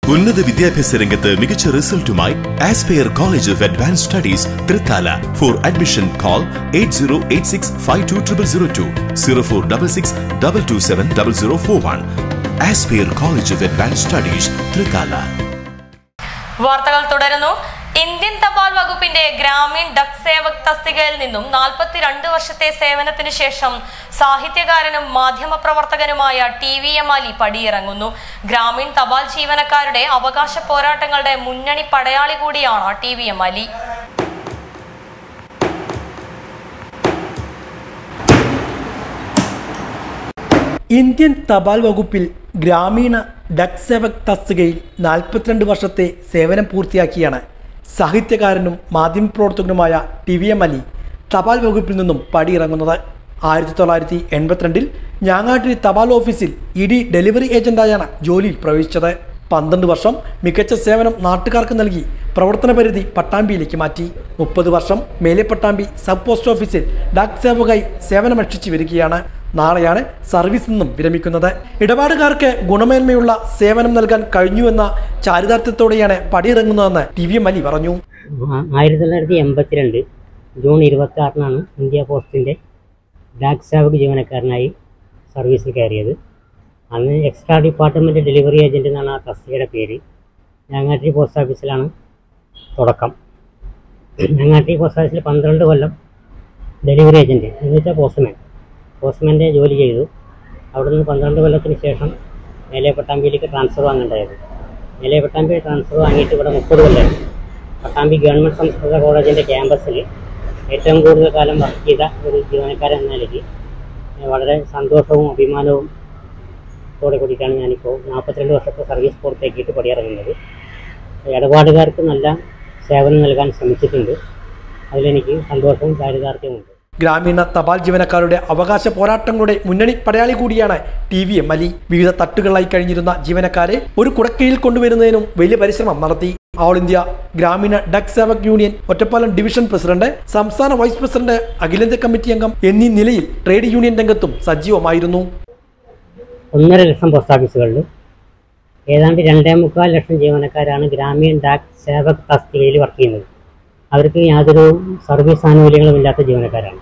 ഉന്നത വിദ്യാഭ്യാസ രംഗത്ത് മികച്ച റിസൾട്ടുമായി aspire college of advance studies Thrithala for admission call eight zero eight six five two triple zero two zero four double six double two seven double zero four one aspire college of advance studies Thrithala വാർത്തകൾ തുടരുന്നു Indian തപാൽ വകുപ്പിന്റെ Gramin duck Sevak തസ്തികയിൽ നിന്നും നാൽപ്പത്തിരണ്ട് വർഷത്തെ സേവനത്തിന് ശേഷം സാഹിത്യകാരനും മാധ്യമപ്രവർത്തകനുമായ ടി വി എം അലി പടിയിറങ്ങുന്നു ഗ്രാമീൺ തപാൽ ജീവനക്കാരുടെ അവകാശ പോരാട്ടങ്ങളുടെ മുന്നണി പടയാളി കൂടിയാണ് T V M Ali Indian തപാൽ വകുപ്പിൽ ഗ്രാമീണ ഡക് സേവക് തസ്തികയിൽ നാൽപ്പത്തിരണ്ട് വർഷത്തെ സേവനം പൂർത്തിയാക്കിയാണ് സാഹിത്യകാരനും മാധ്യമപ്രവർത്തകനുമായ ടി വി എം അലി തപാൽ വകുപ്പിൽ നിന്നും പടിയിറങ്ങുന്നത് ആയിരത്തി തൊള്ളായിരത്തി എൺപത്തിരണ്ടിൽ ഞാങ്ങാട്ടിരി തപാൽ ഓഫീസിൽ ഇ ഡി ഡെലിവറി ഏജന്റായാണ് ജോലിയിൽ പ്രവേശിച്ചത് പന്ത്രണ്ട് വർഷം മികച്ച സേവനം നാട്ടുകാർക്ക് നൽകി പ്രവർത്തന പരിധി പട്ടാമ്പിയിലേക്ക് മാറ്റി മുപ്പത് വർഷം മേലെ പട്ടാമ്പി സബ് പോസ്റ്റ് ഓഫീസിൽ ഡാക് സേവകായി സേവനമനുഷ്ഠിച്ചു വരികയാണ് നാളെയാണ് സർവീസിൽ നിന്നും വിരമിക്കുന്നത് ഇടപാടുകാർക്ക് ഗുണമേന്മയുള്ള സേവനം നൽകാൻ കഴിഞ്ഞുവെന്ന ചാരിതാർത്ഥ്യത്തോടെയാണ് പടിയിറങ്ങുന്നതെന്ന് ടി വി എം അലി പറഞ്ഞു ആ- ആയിരത്തി തൊള്ളായിരത്തി എൺപത്തിരണ്ട് ജൂൺ ഇരുപത്തി ആറിനാണ് ഇന്ത്യ പോസ്റ്റിൻ്റെ ഡാക് സേവക് ജീവനക്കാരനായി സർവീസിൽ കയറിയത് അന്ന് എക്സ്ട്രാ ഡിപ്പാർട്ട്മെൻറ്റ് ഡെലിവറി ഏജൻറ്റ് എന്നാണ് ആ തസ്തികയുടെ പേര് ഞങ്ങാട്ടി പോസ്റ്റ് ഓഫീസിലാണ് തുടക്കം ഞങ്ങാട്ടി പോസ്റ്റ് ഓഫീസിൽ പന്ത്രണ്ട് കൊല്ലം ഡെലിവറി ഏജൻറ്റ് എന്ന് വെച്ചാൽ പോസ്റ്റ്മാൻ പോസ്റ്റ്മാൻ്റെ ജോലി ചെയ്തു അവിടെ നിന്ന് പന്ത്രണ്ട് കൊല്ലത്തിന് ശേഷം മേലെ പട്ടാമ്പിയിലേക്ക് ട്രാൻസ്ഫർ വാങ്ങേണ്ടതായത് മേലെ പട്ടാമ്പി ട്രാൻസ്ഫർ വാങ്ങിയിട്ട് ഇവിടെ മുപ്പത് കൊല്ലം പട്ടാമ്പി ഗവൺമെൻറ് സംസ്കൃത കോളേജിൻ്റെ ക്യാമ്പസിൽ ഏറ്റവും കൂടുതൽ കാലം വർക്ക് ചെയ്ത ഒരു ജീവനക്കാരൻ എന്ന നിലയ്ക്ക് വളരെ സന്തോഷവും അഭിമാനവും തോടെ കൂടിയിട്ടാണ് ഞാനിപ്പോൾ നാൽപ്പത്തിരണ്ട് വർഷത്തെ സർവീസ് പൂർത്തിയാക്കിയിട്ട് പടിയിറങ്ങുന്നത് ഇടപാടുകാർക്ക് നല്ല സേവനം നൽകാൻ ശ്രമിച്ചിട്ടുണ്ട് അതിലെനിക്ക് സന്തോഷവും ചാരിതാർത്ഥ്യമുണ്ട് ഗ്രാമീണ തപാൽ ജീവനക്കാരുടെ അവകാശ പോരാട്ടങ്ങളുടെ മുന്നണി പടയാളി കൂടിയാണ് ടി വി എം അലി വിവിധ തട്ടുകളായി കഴിഞ്ഞിരുന്ന ജീവനക്കാരെ ഒരു കുടക്കീഴിൽ കൊണ്ടുവരുന്നതിനും വലിയ പരിശ്രമം നടത്തി all India Gramin Dak Sevak union Ottapalam division president സംസ്ഥാന വൈസ് പ്രസിഡന്റ് അഖിലേന്ത്യാ കമ്മിറ്റി അംഗം എന്നീ നിലയിൽ ട്രേഡ് യൂണിയൻ രംഗത്തും സജീവമായിരുന്നു ഒന്നര ലക്ഷം പോസ്റ്റ് ഓഫീസുകളിൽ ഏതാണ്ട് രണ്ടേ മുക്കാൽ ലക്ഷം ജീവനക്കാരാണ് ഗ്രാമീൺ ഡാക് സേവക് തസ്തികയിൽ വർക്ക് ചെയ്യുന്നത് അവർക്ക് യാതൊരു സർവീസ് ആനുകൂല്യങ്ങളും ഇല്ലാത്ത ജീവനക്കാരാണ്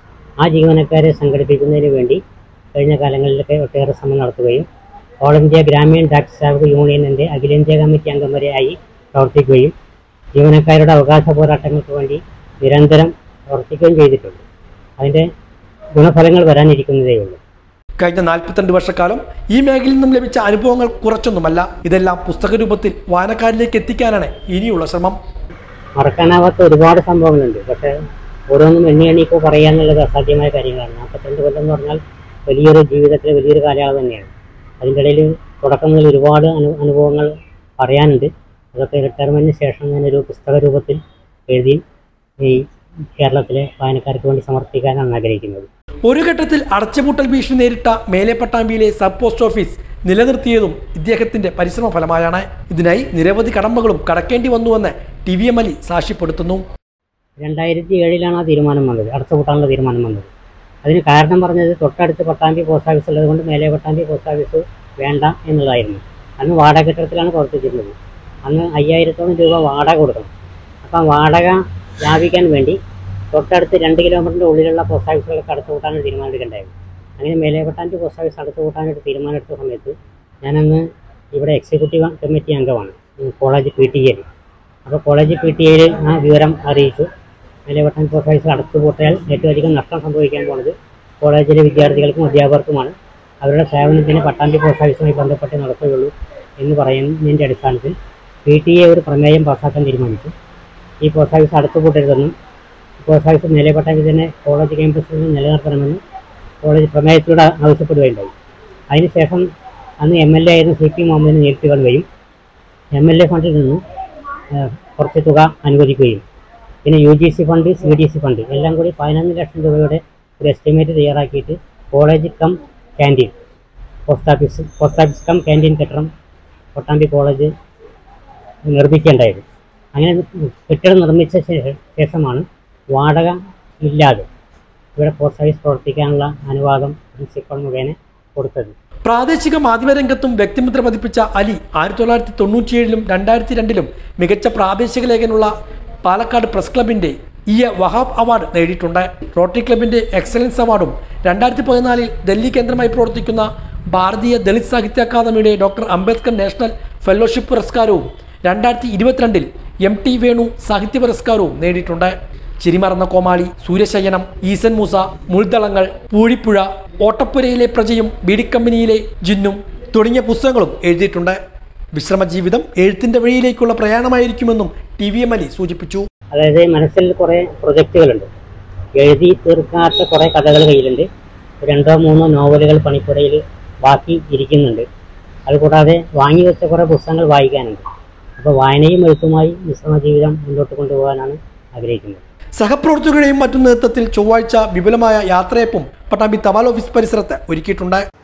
ആ ജീവനക്കാരെ സംഘടിപ്പിക്കുന്നതിന് വേണ്ടി കഴിഞ്ഞ കാലങ്ങളിലൊക്കെ ഒട്ടേറെ ശ്രമം നടത്തുകയും ഓൾ ഇന്ത്യ ഗ്രാമീൺ ഡാക് സേവക് യൂണിയനിൻ്റെ അഖിലേന്ത്യാ കമ്മിറ്റി അംഗം വരെയായി പ്രവർത്തിക്കുകയും ജീവനക്കാരുടെ അവകാശ പോരാട്ടങ്ങൾക്ക് വേണ്ടി നിരന്തരം പ്രവർത്തിക്കുകയും ചെയ്തിട്ടുണ്ട് അതിൻ്റെ ഗുണഫലങ്ങൾ വരാനിരിക്കുന്നതേ ഉള്ളൂ കഴിഞ്ഞ നാൽപ്പത്തിരണ്ട് വർഷക്കാലം ഈ മേഖലയിൽ നിന്നും ലഭിച്ച അനുഭവങ്ങൾ കുറച്ചൊന്നുമല്ല ഇതെല്ലാം പുസ്തക രൂപത്തിൽ വായനക്കാരിലേക്ക് എത്തിക്കാനാണ് ഇനിയുള്ള ശ്രമം മറക്കാനാവാത്ത ഒരുപാട് സംഭവങ്ങളുണ്ട് പക്ഷേ ഓരോന്നും എണ്ണി എണ്ണി ഇപ്പോൾ പറയാന്നുള്ളത് അസാധ്യമായ കാര്യങ്ങളാണ് നാൽപ്പത്തിരണ്ട് കൊല്ലം എന്ന് പറഞ്ഞാൽ വലിയൊരു ജീവിതത്തിലെ വലിയൊരു കാലയളവ് തന്നെയാണ് അതിൻ്റെ ഇടയിൽ തുടക്കം മുതൽ ഒരുപാട് അനു അനുഭവങ്ങൾ പറയാനുണ്ട് അതൊക്കെ റിട്ടയർമെൻറ്റിന് ശേഷം ഞാനൊരു പുസ്തക രൂപത്തിൽ എഴുതി ഈ കേരളത്തിലെ വായനക്കാർക്ക് വേണ്ടി സമർപ്പിക്കാനാണ് ആഗ്രഹിക്കുന്നത് ഒരു ഘട്ടത്തിൽ അടച്ചുപൂട്ടൽ ഭീഷണി നേരിട്ട മേലെ പട്ടാമ്പിയിലെ സബ് പോസ്റ്റ് ഓഫീസ് നിലനിർത്തിയതും ഇദ്ദേഹത്തിന്റെ പരിശ്രമ ഫലമായാണ് ഇതിനായി നിരവധി കടമ്പകളും കടക്കേണ്ടി വന്നുവെന്ന് ടി വി എം അലി സാക്ഷ്യപ്പെടുത്തുന്നു രണ്ടായിരത്തി ഏഴിലാണ് ആ തീരുമാനം വന്നത് അടച്ചുപൂട്ടാനുള്ള തീരുമാനം വന്നത് അതിന് കാരണം പറഞ്ഞത് തൊട്ടടുത്ത് പട്ടാമ്പി പോസ്റ്റ് ഓഫീസ് ഉള്ളത് കൊണ്ട് മേലെ പട്ടാമ്പി പോസ്റ്റ് ഓഫീസ് വേണ്ട എന്നുള്ളതായിരുന്നു അന്ന് വാടക കെട്ടിടത്തിലാണ് പ്രവർത്തിച്ചിരുന്നത് അന്ന് അയ്യായിരത്തോളം രൂപ വാടക കൊടുക്കണം അപ്പം വാടക ലാഭിക്കാൻ വേണ്ടി തൊട്ടടുത്ത് രണ്ട് കിലോമീറ്ററിൻ്റെ ഉള്ളിലുള്ള പോസ്റ്റ് ഓഫീസുകളൊക്കെ അടച്ചുപൂട്ടാനൊരു തീരുമാനം എടുക്കേണ്ടായിരുന്നു അങ്ങനെ മേലെ പട്ടാമ്പി പോസ്റ്റ് ഓഫീസ് അടച്ചുപൂട്ടാനൊരു തീരുമാനം എടുത്ത സമയത്ത് ഞാനന്ന് ഇവിടെ എക്സിക്യൂട്ടീവ് കമ്മിറ്റി അംഗമാണ് ഈ കോളേജ് പി ടി എയിൽ അപ്പോൾ കോളേജ് പി ടി എയിൽ ആ വിവരം അറിയിച്ചു നിലവട്ടം പോസ്റ്റ് ഓഫീസ് അടച്ചുപൂട്ടിയാൽ ഏറ്റവും അധികം നഷ്ടം സംഭവിക്കാൻ പോകുന്നത് കോളേജിലെ വിദ്യാർത്ഥികൾക്കും അധ്യാപകർക്കുമാണ് അവരുടെ സേവനത്തിന് പട്ടാമ്പി പോസ്റ്റ് ഓഫീസുമായി ബന്ധപ്പെട്ട് നടത്തുകയുള്ളൂ എന്ന് പറയുന്നതിൻ്റെ അടിസ്ഥാനത്തിൽ പി ടി എ ഒരു പ്രമേയം പാസ്സാക്കാൻ തീരുമാനിച്ചു ഈ പോസ്റ്റ് ഓഫീസ് അടച്ചുപൂട്ടരുതെന്നും പോസ്റ്റ് ഓഫീസ് നിലപട്ടാമ്പി തന്നെ കോളേജ് ക്യാമ്പസിൽ നിന്ന് നിലനിർത്തണമെന്ന് കോളേജ് പ്രമേയത്തിലൂടെ ആവശ്യപ്പെടുകയുണ്ടായി അതിനുശേഷം അന്ന് എം എൽ എ ആയിരുന്ന സി പി മുഹമ്മദിനെ നേരിട്ട് കാണുകയും എം എൽ എ ഫണ്ടിൽ നിന്നും ഏഹ്, കുറച്ച് തുക അനുവദിക്കുകയും പിന്നെ U G C fund C D C fund എല്ലാം കൂടി പതിനൊന്ന് ലക്ഷം രൂപയുടെ ഒരു എസ്റ്റിമേറ്റ് തയ്യാറാക്കിയിട്ട് college cum canteen post office post office cum canteen കെട്ടിടം പട്ടാമ്പി കോളേജ് നിർമ്മിക്കേണ്ടായത് അങ്ങനെ കെട്ടിടം നിർമ്മിച്ച ശേ- ശേഷമാണ് വാടക ഇല്ലാതെ ഇവിടെ പോസ്റ്റ് ഓഫീസ് പ്രവർത്തിക്കാനുള്ള അനുവാദം പ്രിൻസിപ്പൽ മുഖേന കൊടുത്തത് പ്രാദേശിക മാധ്യമരംഗത്തും വ്യക്തിമുദ്ര പതിപ്പിച്ച അലി ആയിരത്തി തൊള്ളായിരത്തി തൊണ്ണൂറ്റിയേഴിലും രണ്ടായിരത്തി രണ്ടിലും മികച്ച പ്രാദേശിക ലേഖനുള്ള പാലക്കാട് പ്രസ് ക്ലബിന്റെ ഇ എ വഹാബ് അവാർഡ് നേടിയിട്ടുണ്ട് റോട്ടറി ക്ലബിന്റെ എക്സലൻസ് അവാർഡും രണ്ടായിരത്തി പതിനാലിൽ ഡൽഹി കേന്ദ്രമായി പ്രവർത്തിക്കുന്ന ഭാരതീയ ദളിത് സാഹിത്യ അക്കാദമിയുടെ ഡോക്ടർ അംബേദ്കർ നാഷണൽ ഫെലോഷിപ്പ് പുരസ്കാരവും രണ്ടായിരത്തി ഇരുപത്തിരണ്ടിൽ എം ടി വേണു സാഹിത്യ പുരസ്കാരവും നേടിയിട്ടുണ്ട് ചിരിമറന്ന കോമാളി സൂര്യശയനം ഈസൻ മൂസ മുൾദളങ്ങൾ പൂഴിപ്പുഴ ഓട്ടപ്പുരയിലെ പ്രജയും ബീഡിക്കമ്പനിയിലെ ജിന്നും തുടങ്ങിയ പുസ്തകങ്ങളും എഴുതിയിട്ടുണ്ട് വിശ്രമജീവിതം എഴുത്തിന്റെ വഴിയിലേക്കുള്ള പ്രയാണമായിരിക്കുമെന്നും ടി വി എം അലി സൂചിപ്പിച്ചു അതായത് മനസ്സിൽ കുറേ പ്രൊജക്റ്റുകളുണ്ട് എഴുതി തീർക്കാത്ത കുറേ കഥകൾ കയ്യിലുണ്ട് രണ്ടോ മൂന്നോ നോവലുകൾ പണിപ്പുരയിൽ ബാക്കി ഇരിക്കുന്നുണ്ട് അതുകൂടാതെ വാങ്ങി വെച്ച കുറേ പുസ്തകങ്ങൾ വായിക്കാനുണ്ട് അപ്പോൾ വായനയും എഴുത്തുമായി വിശ്രമ ജീവിതം മുന്നോട്ട് കൊണ്ടുപോകാനാണ് ആഗ്രഹിക്കുന്നത് സഹപ്രവർത്തകരുടെയും മറ്റും നേതൃത്വത്തിൽ ചൊവ്വാഴ്ച വിപുലമായ യാത്രയപ്പും പട്ടാമ്പി തപാൽ ഓഫീസ് പരിസരത്ത് ഒരുക്കിയിട്ടുണ്ട്